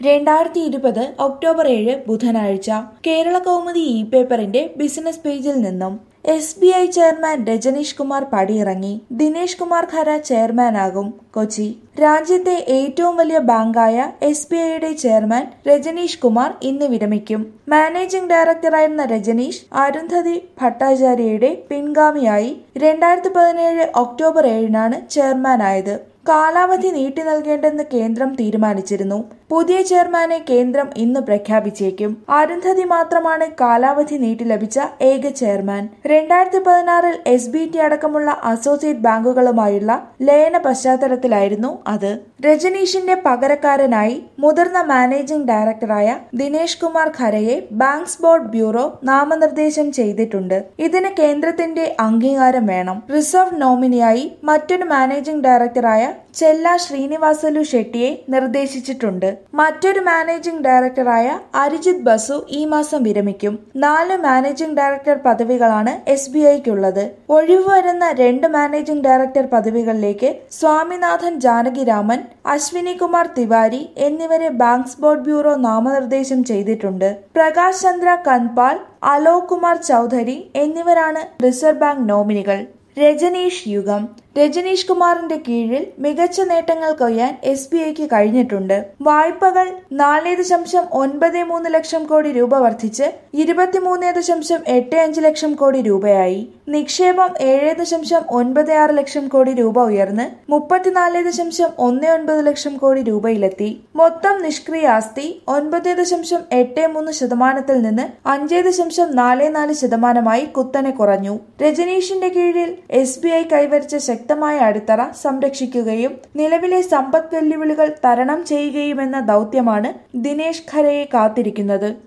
രണ്ടായിരത്തി ഇരുപത് ഒക്ടോബർ ഏഴ് ബുധനാഴ്ച കേരള കൗമുദി ഇ പേപ്പറിന്റെ ബിസിനസ് പേജിൽ നിന്നും S B I chairman Rajnish Kumar പടിയിറങ്ങി ദിനേഷ് കുമാർ ഖര ചെയർമാനാകും കൊച്ചി രാജ്യത്തെ ഏറ്റവും വലിയ ബാങ്കായ എസ് ബി ഐയുടെ ചെയർമാൻ രജനീഷ് കുമാർ ഇന്ന് വിരമിക്കും മാനേജിംഗ് ഡയറക്ടറായിരുന്ന രജനീഷ് അരുന്ധതി ഭട്ടാചാര്യയുടെ പിൻഗാമിയായി രണ്ടായിരത്തി പതിനേഴ് ഒക്ടോബർ ഏഴിനാണ് ചെയർമാനായത് കാലാവധി നീട്ടി നൽകേണ്ടെന്ന് കേന്ദ്രം തീരുമാനിച്ചിരുന്നു പുതിയ ചെയർമാനെ കേന്ദ്രം ഇന്ന് പ്രഖ്യാപിച്ചേക്കും അരുന്ധതി മാത്രമാണ് കാലാവധി നീട്ടി ലഭിച്ച ഏക ചെയർമാൻ രണ്ടായിരത്തി പതിനാറിൽ എസ് ബി ടി അടക്കമുള്ള അസോസിയേറ്റ് ബാങ്കുകളുമായുള്ള ലയന പശ്ചാത്തലത്തിലായിരുന്നു അത് രജനീഷിന്റെ പകരക്കാരനായി മുതിർന്ന മാനേജിംഗ് ഡയറക്ടറായ ദിനേഷ് കുമാർ ഖരയെ ബാങ്ക്സ് ബോർഡ് ബ്യൂറോ നാമനിർദ്ദേശം ചെയ്തിട്ടുണ്ട് ഇതിന് കേന്ദ്രത്തിന്റെ അംഗീകാരം വേണം റിസർവ് നോമിനിയായി മറ്റൊരു മാനേജിംഗ് ഡയറക്ടറായ ചെല്ല ശ്രീനിവാസലു ഷെട്ടിയെ നിർദ്ദേശിച്ചിട്ടുണ്ട് മറ്റൊരു മാനേജിംഗ് ഡയറക്ടറായ അരിജിത് ബസു ഈ മാസം വിരമിക്കും നാല് മാനേജിംഗ് ഡയറക്ടർ പദവികളാണ് എസ് ബി ഐക്കുള്ളത് ഒഴിവ് വരുന്ന രണ്ട് മാനേജിംഗ് ഡയറക്ടർ പദവികളിലേക്ക് സ്വാമിനാഥൻ ജാനകിരാമൻ അശ്വിനി കുമാർ തിവാരി എന്നിവരെ ബാങ്ക്സ് ബോർഡ് ബ്യൂറോ നാമനിർദ്ദേശം ചെയ്തിട്ടുണ്ട് പ്രകാശ് ചന്ദ്ര കൻപാൽ അലോക് കുമാർ ചൌധരി എന്നിവരാണ് റിസർവ് ബാങ്ക് നോമിനികൾ രജനീഷ് യുഗം രജനീഷ് കുമാറിന്റെ കീഴിൽ മികച്ച നേട്ടങ്ങൾ കൊയ്യാൻ എസ് ബി ഐക്ക് കഴിഞ്ഞിട്ടുണ്ട് വായ്പകൾ നാല് ദശാംശം ഒൻപത് മൂന്ന് ലക്ഷം കോടി രൂപ വർദ്ധിച്ച് ഇരുപത്തിമൂന്ന് ദശാംശം എട്ട് അഞ്ച് ലക്ഷം കോടി രൂപയായി നിക്ഷേപം ഏഴ് ദശാംശം ഒൻപത് ആറ് ലക്ഷം കോടി രൂപ ഉയർന്ന് മുപ്പത്തിനാല് ദശാംശം ഒന്ന് ഒൻപത് ലക്ഷം കോടി രൂപയിലെത്തി മൊത്തം നിഷ്ക്രിയ ആസ്തി ഒൻപത് ദശാംശം എട്ട് മൂന്ന് ശതമാനത്തിൽ നിന്ന് അഞ്ച് ദശാംശം നാല് നാല് ശതമാനമായി കുത്തനെ കുറഞ്ഞു രജനീഷിന്റെ കീഴിൽ എസ് ബി ഐ കൈവരിച്ച ശക്തമായ അടിത്തറ സംരക്ഷിക്കുകയും നിലവിലെ സമ്പദ് വെല്ലുവിളികൾ തരണം ചെയ്യുകയുമെന്ന ദൗത്യമാണ് ദിനേശ് ഖരയെ കാത്തിരിക്കുന്നത്